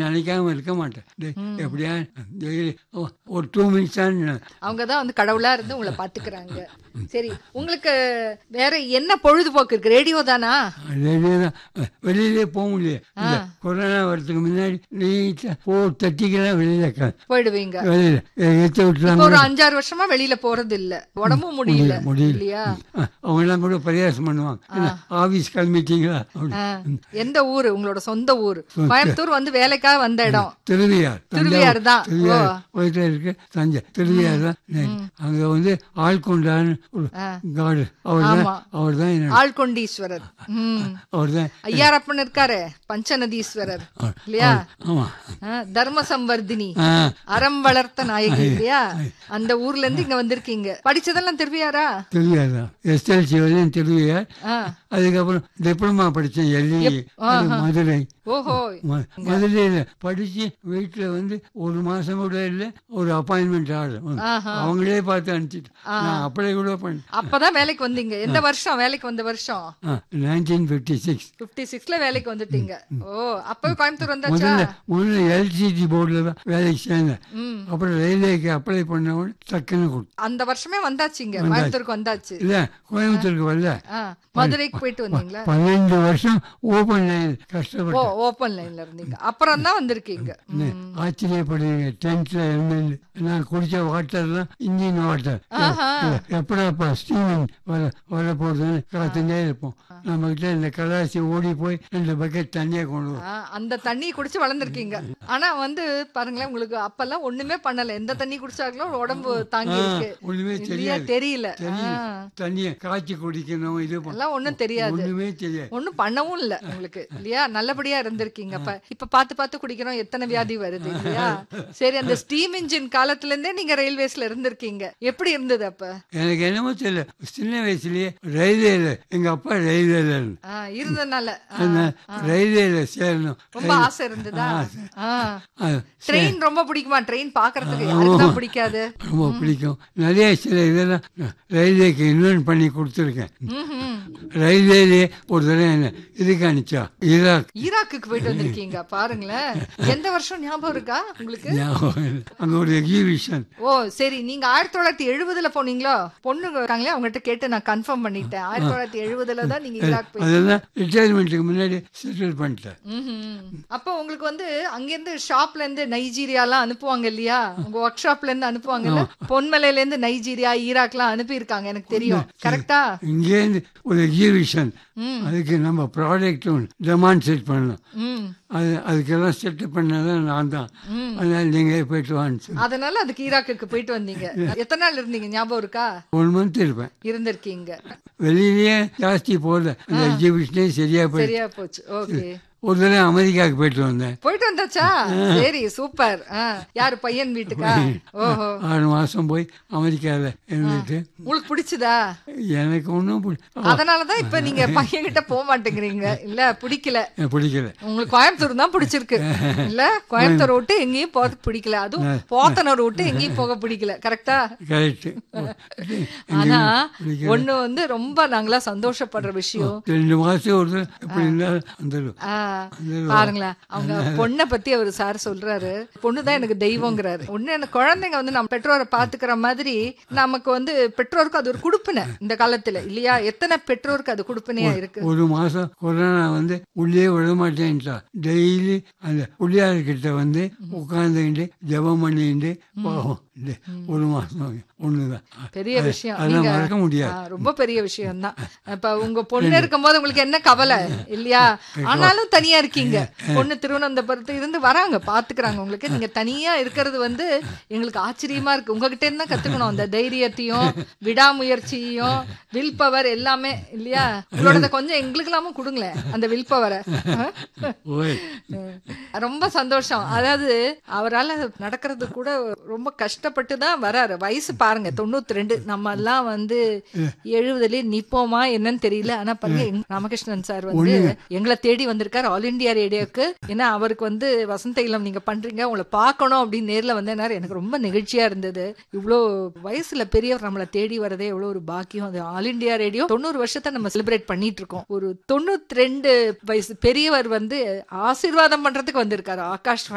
நினைக்காம இருக்க மாட்டேன் டேய், எப்படியா டெய்லி ஒரு டூ மினிட்ஸ் தான் அவங்க தான் வந்து கடவுளா இருந்து உங்களை பாத்துக்கிறாங்க சரி உங்களுக்கு வேற என்ன பொழுதுபோக்கு இருக்கு ரேடியோ தானா ரேடியோ தான் வெளியிலே போக முடியல இந்த கொரோனா வரதுக்கு முன்னாடி நீட்டாக ஃபோர் தேர்ட்டிக்கெல்லாம் வெளியில க- போயிடுவீங்க வெளியில எத்த விட்டுலாம் இப்போ ஒரு அஞ்சாறு வருஷமா வெளியில போறது இல்ல உடம்பும் முடியல முடியல இல்லையா அவங்க எல்லாம் கூட பரியாசம் பண்ணுவாங்க என்ன ஆஃபீஸ் கிளம்பிட்டீங்களா அப்படி ஆ. எந்த ஊரு உங்களோட சொந்த ஊர் கோயம்புத்தூர் வந்து வேலைக்காக வந்த இடம் திருவியார் திருவையாறு தான். திருவியார் போயிட்டே இருக்கு தஞ்சை திருவியார் தான் அங்க வந்து ஆள்கொண்டான்னு ஒரு காடு அவர் தான் ஆமா. அவர் தான் என்ன ஆழ்கொண்டீஸ்வரர் ம் அவர் தான் ஐயாரப்பன் இருக்காரு பஞ்சநதீஸ்வரர் இல்லையா ஆமா ஆ, தர்ம சம்வர்தினி ஆ, அறம் வளர்த்த நாயகி இல்லையா அந்த ஊர்ல இருந்து இங்க வந்திருக்கீங்க படிச்சதெல்லாம் திருவியாரா திருவியார் தான் எஸ்எல்சி வரையும் திருவியார் ஆ. அதுக்கப்புறம் டிப்ளமா படித்தேன் எல்இ மதுரை ஓஹோ ம- மதுரையில் படிச்சு வீட்டுல வந்து ஒரு மாசம் கூட இல்லை ஒரு அப்பாயின்மெண்ட் ஆர்டர் அவங்களே பார்த்து அனுப்பிச்சிட்டு நான் அப்ளை கூட பண்ணேன் அப்பதான் வேலைக்கு வந்தீங்க எந்த வருஷம் வேலைக்கு வந்த வருஷம் நைன்டீன் ஃபிஃப்டி சிக்ஸ் பிப்டி சிக்ஸ்ல வேலைக்கு வந்துட்டீங்க ஓ அப்பவே கோயம்புத்தூர் வந்தாச்சா முதல்ல முதல்ல எல்சிடி போர்டில் தான் வேலைக்கு சேர்ந்தேன் ம். அப்புறம் ரயில்வேக்கு அப்ளை பண்ணவன் டக்குன்னு கொடுத்து அந்த வருஷமே வந்தாச்சுங்க கோயம்புத்தூருக்கு வந்தாச்சு இல்லை கோயம்புத்தூருக்கு வரல ஆ, மதுரைக்கு போயிட்டு வந்தீங்களா பன்னெண்டு வருஷம் ஓப்பன் லைன் ஓ கஷ்டப்பட்டேன் ஓப்பன் லைன்ல இருந்தீங்க அப்புறம் தான் வந்திருக்கீங்க ம். ஆச்சரியப்படுவீங்க டென்த்ல இருந்து நான் குடிச்ச வாட்டர்லாம் இன்ஜின் வாட்டர் எப்படாப்பா ஸ்டீமிங் வர வர போகுதுன்னு காத்துட்டே இருப்போம் நம்ம கிட்ட இந்த கலாசி ஓடி போய் ரெண்டு பக்கெட் தண்ணியை கொண்டு வரும் ஆ, அந்த தண்ணி குடிச்சு வளர்ந்துருக்கீங்க ஆனா வந்து பாருங்களேன் உங்களுக்கு அப்பெல்லாம் ஒண்ணுமே பண்ணல எந்த தண்ணி குடிச்சாங்களும் உடம்பு தாங்கி இருக்கு ஒண்ணுமே இல்லையா தெரியாது தெரியல தெரியல ஆ, தண்ணியை காய்ச்சி குடிக்கணும் இது பண்ணணும். எல்லாம் ஒண்ணும் தெரியாது ஒண்ணுமே தெரியாது ஒண்ணும் பண்ணவும் இல்ல உங்களுக்கு இல்லையா நல்லபடியா இருந்திருக்கீங்க அப்ப இப்ப பார்த்து பார்த்து குடிக்கிறோம் எத்தனை வியாதி வருது இல்லையா சரி அந்த ஸ்டீம் இன்ஜின் காலத்துல இருந்தே நீங்க ரயில்வேஸ்ல இருந்திருக்கீங்க எப்படி இருந்தது அப்ப எனக்கு என்னமோ தெரியல சின்ன வயசுலயே ரயில்வேல எங்க அப்பா ரயில்வேல இருந்து ஆ, இருந்ததுனால ஆ, அந்த ரயில்வேல சேரணும் ரொம்ப ஆசை இருந்ததா அது ட்ரெயின் ரொம்ப பிடிக்குமா ட்ரெயின் பாக்குறதுக்கு யாருக்கு தான் பிடிக்காது ரொம்ப பிடிக்கும் நிறைய சில இதெல்லாம் ரயில்வேக்கு இன்வென்ட் பண்ணி கொடுத்துருக்கேன் ம்ஹும். ரயில்வேலே ஒரு தடவை என்ன இதுக்கு அனுப்பிச்சா ஈராக் ஈராக்குக்கு போயிட்டு வந்திருக்கீங்க பாருங்களேன் எந்த வருஷம் ஞாபகம் இருக்கா உங்களுக்கு ஞாபகம் இல்லை. அங்க ஒரு எக்ஸிபிஷன் ஓ சரி நீங்க ஆயிரத்தி தொள்ளாயிரத்தி எழுபதுல போனீங்களோ பொண்ணுங்க இருக்காங்களே அவங்ககிட்ட கேட்டு நான் கன்ஃபார்ம் பண்ணிட்டேன் ஆயிரத்தி தொள்ளாயிரத்தி எழுபதுல தான் நீங்க ஈராக் போய் அதெல்லாம் ரிட்டையர்மெண்ட்டுக்கு முன்னாடி செட்டில் பண்ணிட்டேன் ம்ஹும். அப்போ உங்களுக்கு வந்து அங்கிருந்து ஷாப்ல இருந்து நைஜீரியாலாம் அனுப்புவாங்க இல்லையா உங்க ஒர்க் ஷாப்ல இருந்து அனுப்புவாங்கல்ல பொன்மலையில இருந்து நைஜீரியா ஈராக்லாம் அனுப்பி இருக்காங்க எனக்கு தெரியும் கரெக்டா இங்கேருந்து ஒரு எக்ஸிபிஷன் ம். அதுக்கு நம்ம ப்ராடக்ட் ஒன்று டெமான்ஸ்ட்ரேட் பண்ணணும் ம் அது அதுக்கெல்லாம் செட்டப் பண்ணதான் நான் தான் அதனால நீங்களே போயிட்டு வான்னு சொல்லி அதனால அதுக்கு ஈராக்குக்கு போயிட்டு வந்தீங்க எத்தனை நாள் இருந்தீங்க ஞாபகம் இருக்கா ஒன் மந்த் இருப்பேன் இருந்திருக்கீங்க வெளியிலேயே ஜாஸ்தி போகல அந்த எக்ஸிபிஷனே சரியா போயிடுச்சு சரியா போச்சு ஓகே ஒரு தடவை அமெரிக்காவுக்கு போயிட்டு வந்தேன் போயிட்டு வந்தாச்சா சரி சூப்பர் ஆ, யாரு பையன் வீட்டுக்கா ஓஹோ ஆறு மாசம் போய் அமெரிக்காவில் இருந்துட்டு உங்களுக்கு பிடிச்சதா எனக்கு ஒன்றும் அதனாலதான் இப்ப நீங்க பையன் கிட்ட போக மாட்டேங்கிறீங்க இல்ல பிடிக்கல பிடிக்கல உங்களுக்கு கோயம்புத்தூர் தான் பிடிச்சிருக்கு இல்ல கோயம்புத்தூர் விட்டு எங்கேயும் போக பிடிக்கல அதுவும் போத்தனூர் விட்டு எங்கேயும் போக பிடிக்கல கரெக்டா கரெக்டு ஆனா ஒண்ணு வந்து ரொம்ப நாங்களா சந்தோஷப்படுற விஷயம் ரெண்டு மாசம் ஒரு தடவை எப்படி இருந்தாலும் வந்துடும் ஆ, பாருங்களேன் அவங்க பொண்ணை பத்தி அவர் சார் சொல்றாரு பொண்ணுதான் எனக்கு தெய்வங்கிறாரு ஒண்ணு எனக்கு குழந்தைங்க வந்து நம்ம பெற்றோரை பாத்துக்கிற மாதிரி நமக்கு வந்து பெற்றோருக்கு அது ஒரு குடுப்பினை இந்த காலத்துல இல்லையா எத்தனை பெற்றோருக்கு அது குடுப்பினையா இருக்கு ஒரு மாசம் கொரோனா வந்து உள்ளே விட மாட்டேன்ட்டா டெய்லி அந்த பிள்ளையார்கிட்ட வந்து உட்காந்துக்கிட்டு ஜெபம் பண்ணிக்கிட்டு பாவம் இந்த ஒரு மாசம் ஒண்ணுதான் பெரிய விஷயம் அதெல்லாம் நீங்க மறக்க முடியாது ஆ, ரொம்ப பெரிய விஷயம் தான் இப்ப உங்க பொண்ணு இருக்கும்போது உங்களுக்கு என்ன கவலை இல்லையா ஆனாலும் தனியா இருக்கீங்க பொண்ணு திருவனந்தபுரத்து இருந்து வராங்க பாத்துக்கிறாங்க உங்களுக்கு நீங்க தனியா இருக்கிறது வந்து எங்களுக்கு ஆச்சரியமா இருக்கு உங்ககிட்ட இருந்து தான் கத்துக்கணும் அந்த தைரியத்தையும் விடாமுயற்சியையும் வில் பவர் எல்லாமே இல்லையா உங்களோட கொஞ்சம் எங்களுக்கு எல்லாமும் கொடுங்களேன் அந்த வில் பவரை ஓய் ரொம்ப சந்தோஷம் அதாவது அவரால நடக்கிறது கூட ரொம்ப கஷ்டப்பட்டு தான் வராரு வயசு பாருங்க தொண்ணூத்தி ரெண்டு நம்ம எல்லாம் வந்து எழுபதுலயே நிப்போமா என்னன்னு தெரியல ஆனா பாருங்க எங்க- ராமகிருஷ்ணன் சார் வந்து எங்களை தேடி வந்திருக்காரு ஆல் இந்தியா ரேடியோக்கு ஏன்னா அவருக்கு வந்து வசந்த இளம் நீங்க பண்றீங்க உங்களை பார்க்கணும் அப்படின்னு நேர்ல வந்தேனாரு எனக்கு ரொம்ப நெகிழ்ச்சியா இருந்தது இவ்வளோ வயசுல பெரியவர் நம்மளை தேடி வரதே எவ்வளவு ஒரு பாக்கியம் அது ஆல் இந்தியா ரேடியோ தொண்ணூறு வருஷத்தை நம்ம செலிப்ரேட் பண்ணிட்டு இருக்கோம் ஒரு தொண்ணூத்தி ரெண்டு வயசு பெரியவர் வந்து ஆசீர்வாதம் பண்றதுக்கு வந்திருக்காரு ஆகாஷ்